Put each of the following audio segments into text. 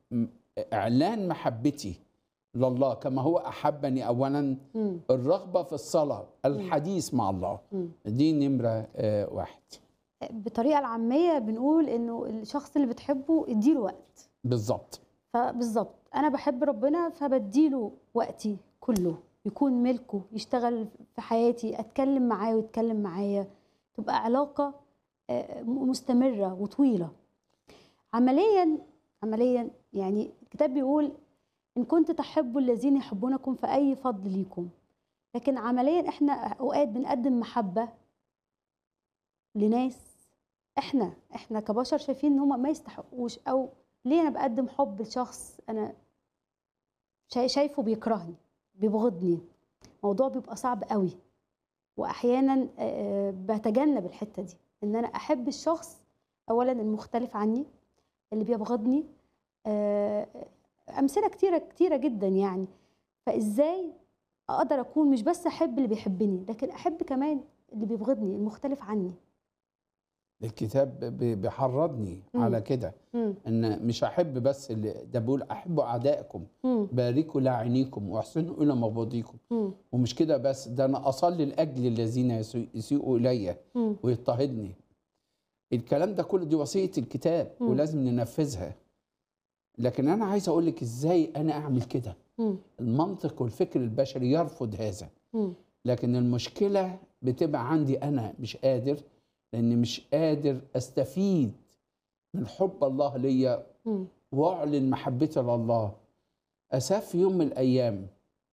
م- اعلان محبتي لله كما هو احبني اولا مم. الرغبه في الصلاه الحديث مع الله مم. دي نمره آه، واحد بطريقه العاميه بنقول انه الشخص اللي بتحبه اديله وقت بالظبط فبالظبط انا بحب ربنا فبديله وقتي كله يكون ملكه يشتغل في حياتي اتكلم معاه ويتكلم معايا تبقى علاقه آه، م- مستمره وطويله عمليا عمليا يعني الكتاب بيقول ان كنت تحبوا الذين يحبونكم فاي فضل ليكم لكن عمليا احنا اوقات بنقدم محبه لناس احنا احنا كبشر شايفين ان هم ما يستحقوش او ليه انا بقدم حب لشخص انا شاي- شايفه بيكرهني بيبغضني الموضوع بيبقى صعب قوي واحيانا آه، بتجنب الحته دي ان انا احب الشخص اولا المختلف عني اللي بيبغضني آه، امثله كتيره كتيره جدا يعني فازاي اقدر اكون مش بس احب اللي بيحبني لكن احب كمان اللي بيبغضني المختلف عني الكتاب ب- بيحرضني مم. على كده مم. ان مش احب بس اللي ده بيقول احبوا اعدائكم مم. باركوا لاعنيكم واحسنوا الى مبغضيكم مم. ومش كده بس ده انا اصلي لاجل الذين يسيء- يسيئوا الي مم. ويضطهدني الكلام ده كله دي وصيه الكتاب مم. ولازم ننفذها لكن انا عايز اقول لك ازاي انا اعمل كده مم. المنطق والفكر البشري يرفض هذا مم. لكن المشكله بتبقى عندي انا مش قادر لاني مش قادر استفيد من حب الله ليا مم. واعلن محبتي لله اساف في يوم من الايام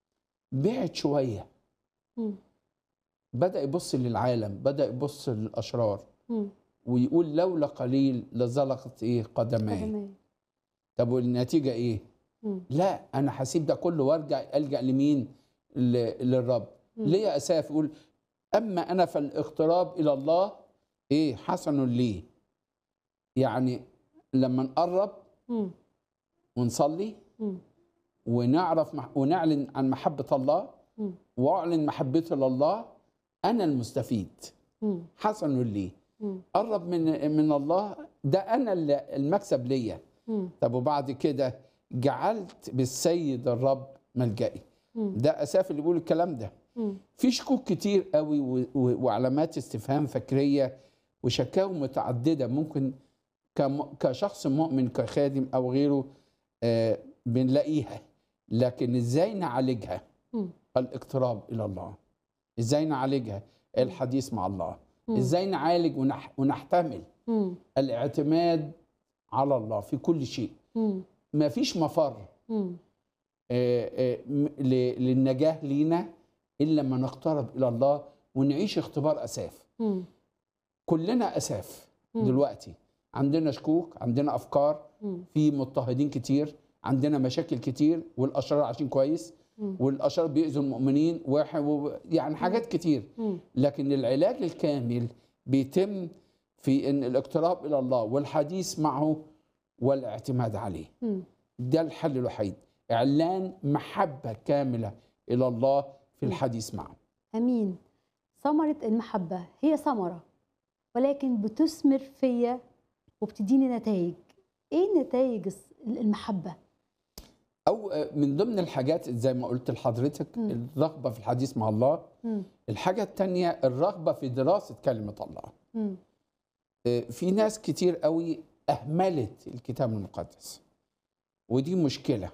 بعد شويه مم. بدا يبص للعالم بدا يبص للاشرار مم. ويقول لولا قليل لزلقت ايه قدماي قدماي. طب والنتيجه ايه مم. لا انا هسيب ده كله وارجع الجا لمين ل- للرب مم. ليه يا اساف يقول اما انا فالاقتراب الى الله ايه حسن لي يعني لما نقرب مم. ونصلي مم. ونعرف مح- ونعلن عن محبه الله مم. واعلن محبتي لله انا المستفيد مم. حسن لي مم. قرب من من الله ده انا اللي- المكسب ليا مم. طب وبعد كده جعلت بالسيد الرب ملجئي مم. ده اساف اللي بيقول الكلام ده مم. في شكوك كتير قوي و- و- وعلامات استفهام فكريه وشكاوى متعدده ممكن كم- كشخص مؤمن كخادم او غيره آه، بنلاقيها لكن ازاي نعالجها مم. الاقتراب الى الله ازاي نعالجها الحديث مع الله مم. ازاي نعالج ونح ونحتمل مم. الاعتماد على الله في كل شيء مم. ما فيش مفر مم. آه، آه، م- ل- للنجاة لينا إلا لما نقترب إلى الله ونعيش اختبار أساف مم. كلنا أساف مم. دلوقتي عندنا شكوك عندنا أفكار مم. في مضطهدين كتير عندنا مشاكل كتير والأشرار عايشين كويس مم. والأشرار بيأذوا المؤمنين واحد و- يعني حاجات كتير مم. لكن العلاج الكامل بيتم في ان الاقتراب الى الله والحديث معه والاعتماد عليه مم. ده الحل الوحيد اعلان محبه كامله الى الله في الحديث معه امين ثمره المحبه هي ثمره ولكن بتثمر فيا وبتديني نتائج ايه نتائج الس- المحبه او من ضمن الحاجات زي ما قلت لحضرتك مم. الرغبه في الحديث مع الله مم. الحاجه الثانيه الرغبه في دراسه كلمه الله مم. في ناس كتير قوي اهملت الكتاب المقدس ودي مشكله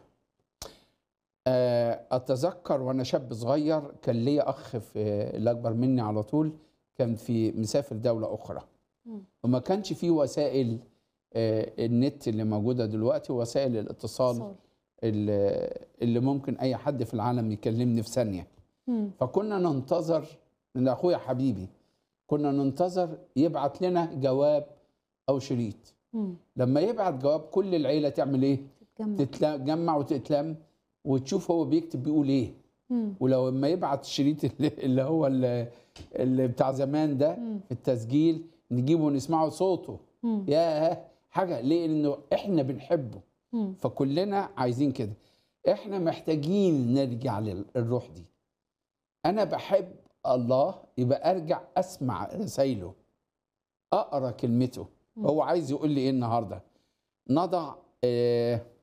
آه، اتذكر وانا شاب صغير كان ليا اخ في اللي اكبر مني على طول كان في مسافر دوله اخرى مم. وما كانش فيه وسائل آه، النت اللي موجوده دلوقتي وسائل الاتصال اتصال. اللي اللي ممكن اي حد في العالم يكلمني في ثانيه مم. فكنا ننتظر من اخويا حبيبي كنا ننتظر يبعت لنا جواب او شريط مم. لما يبعت جواب كل العيله تعمل ايه تتجمع تتجمع وتتلم وتشوف هو بيكتب بيقول ايه مم. ولو لما يبعت الشريط اللي, اللي هو اللي, اللي بتاع زمان ده مم. في التسجيل نجيبه ونسمعه صوته مم. ياه حاجه ليه لانه احنا بنحبه مم. فكلنا عايزين كده احنا محتاجين نرجع للروح دي انا بحب الله يبقى ارجع اسمع رسايله اقرا كلمته مم. هو عايز يقول لي ايه النهارده نضع آه